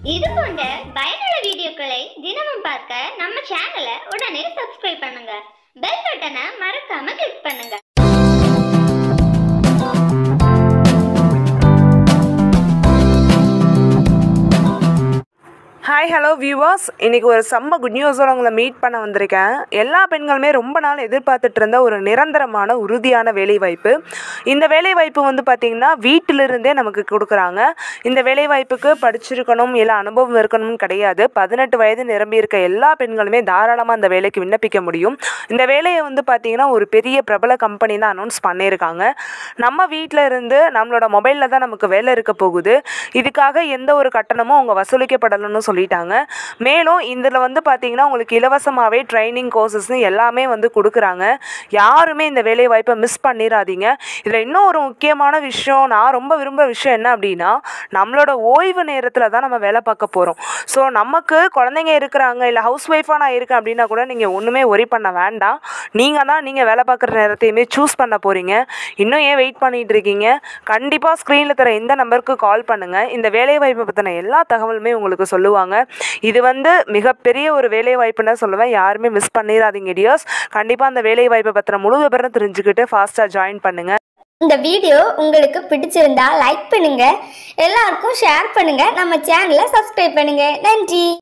இது போன்ற பயனுள்ள வீடியோக்களை தினமும் பார்க்க நம்ம சேனலை உடனே சப்ஸ்கிரைப் பண்ணுங்க பெல் பட்டனை மறக்காம கிளிக் பண்ணுங்க ஹாய் ஹலோ வியூவர்ஸ் இன்றைக்கி ஒரு செம்ம குட் நியூஸோட உங்களை மீட் பண்ண வந்திருக்கேன் எல்லா பெண்களுமே ரொம்ப நாள் எதிர்பார்த்துட்டு இருந்த ஒரு நிரந்தரமான உறுதியான வேலைவாய்ப்பு இந்த வேலைவாய்ப்பு வந்து பார்த்திங்கன்னா வீட்டிலிருந்தே நமக்கு கொடுக்குறாங்க இந்த வேலைவாய்ப்புக்கு படிச்சிருக்கணும் இல்லை அனுபவம் இருக்கணும்னு கிடையாது பதினெட்டு வயது நிரம்பி இருக்க எல்லா பெண்களுமே தாராளமாக அந்த வேலைக்கு விண்ணப்பிக்க முடியும் இந்த வேலையை வந்து பார்த்திங்கன்னா ஒரு பெரிய பிரபல கம்பெனி தான் அனௌன்ஸ் பண்ணியிருக்காங்க நம்ம வீட்டில் இருந்து நம்மளோட மொபைலில் தான் நமக்கு வேலை இருக்க போகுது இதுக்காக எந்த ஒரு கட்டணமும் அவங்க வசூலிக்கப்படணும்னு சொல்லிட்டாங்க மேலும் இதில் வந்து பார்த்தீங்கன்னா உங்களுக்கு இலவசமாகவே ட்ரைனிங் கோர்சஸ் எல்லாமே வந்து கொடுக்குறாங்க யாருமே இந்த வேலை வாய்ப்பை மிஸ் பண்ணிடாதீங்க இதில் இன்னும் ஒரு முக்கியமான விஷயம் நான் ரொம்ப விரும்புகிற விஷயம் என்ன அப்படின்னா நம்மளோட ஓய்வு நேரத்தில் தான் நம்ம வேலை பார்க்க போகிறோம் ஸோ நமக்கு குழந்தைங்க இருக்கிறாங்க இல்லை ஹவுஸ் ஒய்ஃபாக நான் இருக்கேன் அப்படின்னா கூட நீங்கள் ஒன்றுமே ஒரி பண்ண வேண்டாம் நீங்கள் தான் நீங்கள் வேலை பார்க்குற நேரத்தையுமே சூஸ் பண்ண போகிறீங்க இன்னும் ஏன் வெயிட் பண்ணிட்டு இருக்கீங்க கண்டிப்பாக ஸ்க்ரீனில் தர இந்த நம்பருக்கு கால் பண்ணுங்கள் இந்த வேலைவாய்ப்பை பற்றின எல்லா தகவலுமே உங்களுக்கு சொல்லுவாங்க இது வந்து மிகப்பெரிய ஒரு வேலைவாய்ப்புன்னு சொல்லுவேன் யாருமே மிஸ் பண்ணிடாதீங்க டியர்ஸ் கண்டிப்பாக அந்த வேலைவாய்ப்பை பற்றின முழு விவரம் தெரிஞ்சுக்கிட்டு ஃபாஸ்ட்டாக ஜாயின் பண்ணுங்கள் இந்த வீடியோ உங்களுக்கு பிடிச்சிருந்தா லைக் பண்ணுங்க எல்லாருக்கும் ஷேர் பண்ணுங்க நம்ம சேனலை சப்ஸ்கிரைப் பண்ணுங்க நன்றி